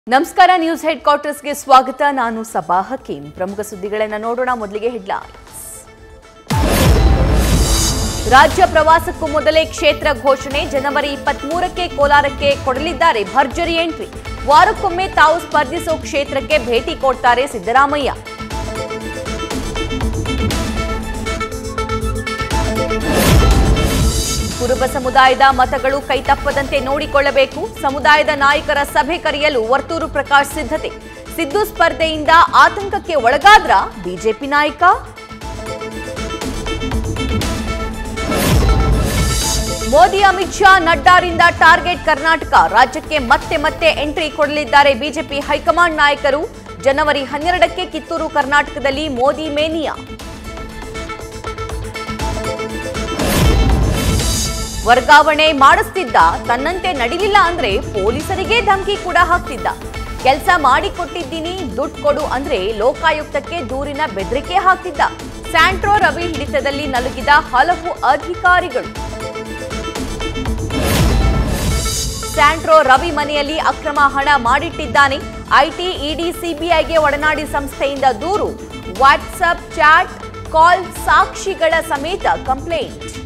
ನಮಸ್ಕಾರ news head ಕ್ವಾರ್ಟರ್ಸ್ಗೆ ಸ್ವಾಗತ ನಾನು ಸಬಾ ಹಕೀಂ ಪ್ರಮುಖ ಸುದ್ದಿಗಳನ್ನು ನೋಡೋಣ ಮೊದಲಿಗೆ ಹೆಡ್ಲೈನ್ಸ್ ರಾಜ್ಯ ಪ್ರವಾಸಕ್ಕೂ ಮೊದಲೇ ಕ್ಷೇತ್ರ ಘೋಷಣೆ ಜನವರಿ ಇಪ್ಪತ್ಮೂರಕ್ಕೆ ಕೋಲಾರಕ್ಕೆ ಕೊಡಲಿದ್ದಾರೆ ಭರ್ಜರಿ ಎಂಟ್ರಿ ವಾರಕ್ಕೊಮ್ಮೆ ತಾವು ಸ್ಪರ್ಧಿಸೋ ಕ್ಷೇತ್ರಕ್ಕೆ ಭೇಟಿ ಕೊಡ್ತಾರೆ ಸಿದ್ದರಾಮಯ್ಯ ಕುರುಬ ಸಮುದಾಯದ ಮತಗಳು ಕೈತಪ್ಪದಂತೆ ನೋಡಿಕೊಳ್ಳಬೇಕು ಸಮುದಾಯದ ನಾಯಕರ ಸಭೆ ಕರೆಯಲು ವರ್ತೂರು ಪ್ರಕಾಶ್ ಸಿದ್ಧತೆ ಸಿದ್ದು ಸ್ಪರ್ಧೆಯಿಂದ ಆತಂಕಕ್ಕೆ ಒಳಗಾದ್ರ ಬಿಜೆಪಿ ನಾಯಕ ಮೋದಿ ಅಮಿತ್ ಶಾ ನಡ್ಡಾರಿಂದ ಟಾರ್ಗೆಟ್ ಕರ್ನಾಟಕ ರಾಜ್ಯಕ್ಕೆ ಮತ್ತೆ ಮತ್ತೆ ಎಂಟ್ರಿ ಕೊಡಲಿದ್ದಾರೆ ಬಿಜೆಪಿ ಹೈಕಮಾಂಡ್ ನಾಯಕರು ಜನವರಿ ಹನ್ನೆರಡಕ್ಕೆ ಕಿತ್ತೂರು ಕರ್ನಾಟಕದಲ್ಲಿ ಮೋದಿ ಮೇನಿಯಾ ವರ್ಗಾವಣೆ ಮಾಡಿಸ್ತಿದ್ದ ತನ್ನಂತೆ ನಡಿಲಿಲ್ಲ ಅಂದ್ರೆ ಪೊಲೀಸರಿಗೆ ಧಮಕಿ ಕೂಡ ಹಾಕ್ತಿದ್ದ ಕೆಲಸ ಮಾಡಿಕೊಟ್ಟಿದ್ದೀನಿ ದುಡ್ಡು ಕೊಡು ಅಂದ್ರೆ ಲೋಕಾಯುಕ್ತಕ್ಕೆ ದೂರಿನ ಬೆದರಿಕೆ ಹಾಕ್ತಿದ್ದ ಸ್ಯಾಂಟ್ರೋ ರವಿ ಹಿಡಿತದಲ್ಲಿ ನಲುಗಿದ ಹಲವು ಅಧಿಕಾರಿಗಳು ಸ್ಯಾಂಟ್ರೋ ರವಿ ಮನೆಯಲ್ಲಿ ಅಕ್ರಮ ಹಣ ಮಾಡಿಟ್ಟಿದ್ದಾನೆ ಐಟಿ ಇಡಿ ಸಿಬಿಐಗೆ ಒಡನಾಡಿ ಸಂಸ್ಥೆಯಿಂದ ದೂರು ವಾಟ್ಸ್ಆಪ್ ಚಾಟ್ ಕಾಲ್ ಸಾಕ್ಷಿಗಳ ಸಮೇತ ಕಂಪ್ಲೇಂಟ್